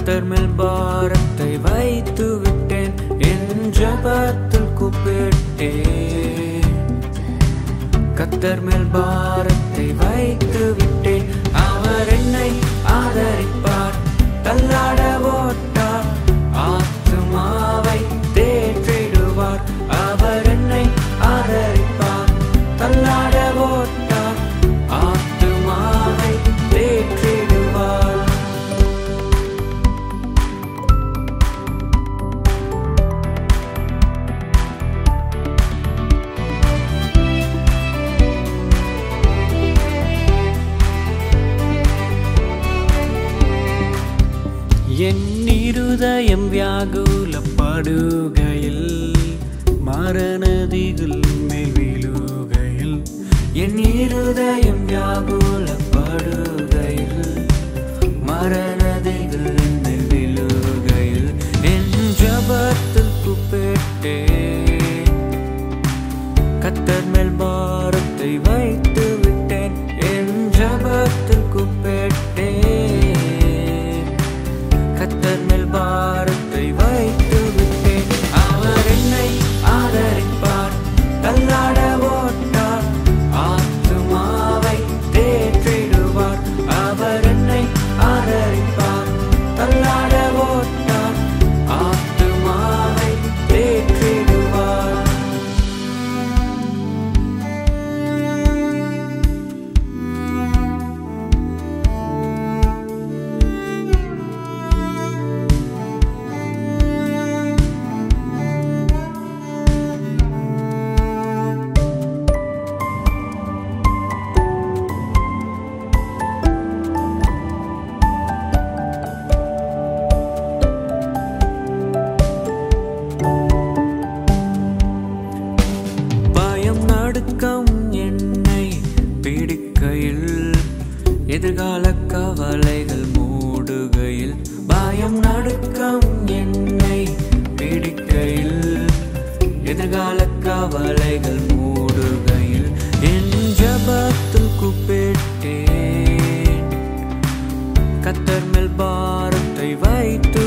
கத்தர் மேல் பாரத்தை வைத்து விட்டேன் என் ஜபத்தில் கூப்பிட்டேன் கத்தர் மேல் பாரத்தை வைத்து விட்டேன் அவர் என்னை ஆதரிப்பார் தள்ளாட ஓட்டார் ஆத்துமாவை தேற்றிடுவார் அவர் என்னை ஆதரிப்பார் தள்ளாட ஓட்டார் ஆத்துமாவை தேற்றிடுவார் என் இருதயம் வியாகுலப்படுகையில் மரணதிகள் மேல் விழுகையில் என் இருதயம் வியாகுலப்படுகையில் மரணதிகள் மேல் விழுகையில் என் ஜபத்தில் கூப்பிட்டேன் கத்தர் மேல் பாரத்தை வைத்து விட்டேன் என் ஜபத்தில் கூப்பிட்டேன் கத்தர் மேல் பாரத்தை வைத்து விட்டேன் அவர் என்னை ஆதரிப்பார் தள்ளாட ஓட்டார் ஆத்துமாவை தேற்றிடுவார் அவர் என்னை ஆதரிப்பார் தள்ளாட ஓட்டார் ஆத்துமாவை தேற்றிடுவார் பயம் நடுக்கம் என்னை பிடிக்கையில் எதிர்கால கவலைகள் மூடுகையில் பயம் நடுக்கம் என்னை பிடிக்கையில் எதிர்கால கவலைகள் மூடுகையில் என் ஜபத்தில் கூப்பிட்டேன் கத்தர் மேல் பாரத்தை வைத்து